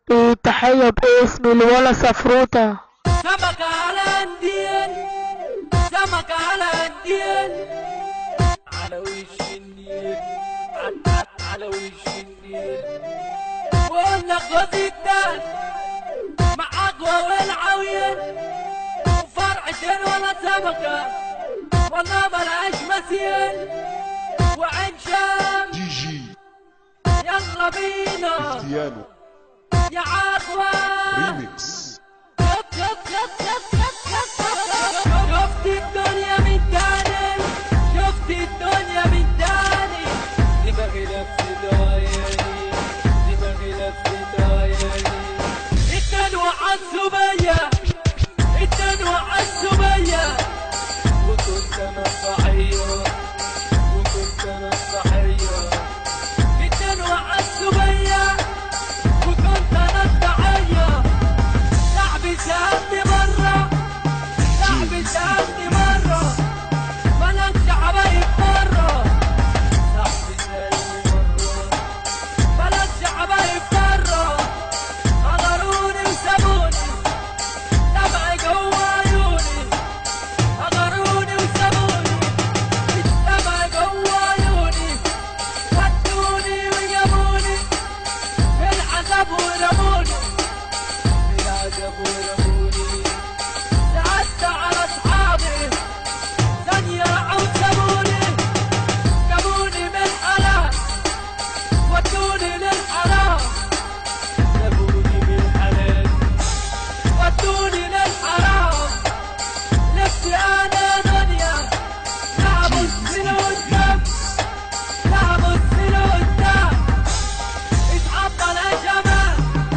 تحية باسم الولا سفروتة سمك على الدين سمك على الدين على وش النيل على, على وش النيل وقلنا خذ الدان مع عضوة والعوين وفرعتين ولا سمكة والله ملهاش مثيل وعين شام دي جي يلا بينا كريستيانو يا عضوة ريميكس شفت الدنيا من تاني شفت الدنيا من تاني دماغي لف دايري دماغي لف دايري التنوع عالسبية التنوع عالسبية وكنت انا الضحية وكنت انا الضحية التنوع عالسبية وكنت انا الضحية لعبي سابني مرة لعبي سابني مرة ملكش حبايب مرة لعبي سابني مرة ملكش حبايب مرة غدروني وسابوني دمعي جوا عيوني غدروني وسابوني دمعي جوا عيوني ودوني وجابوني في العذاب ورموني في العذاب ورموني سعدت على اصحابي ثانية راحوا سابوني جابوني من الحلال ودوني للحرام جابوني من الحلال ودوني للحرام نفسي انا دنيا لعبوا السنة قدام لعبوا السنة قدام اصحاب بلا شباب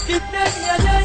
الدنيا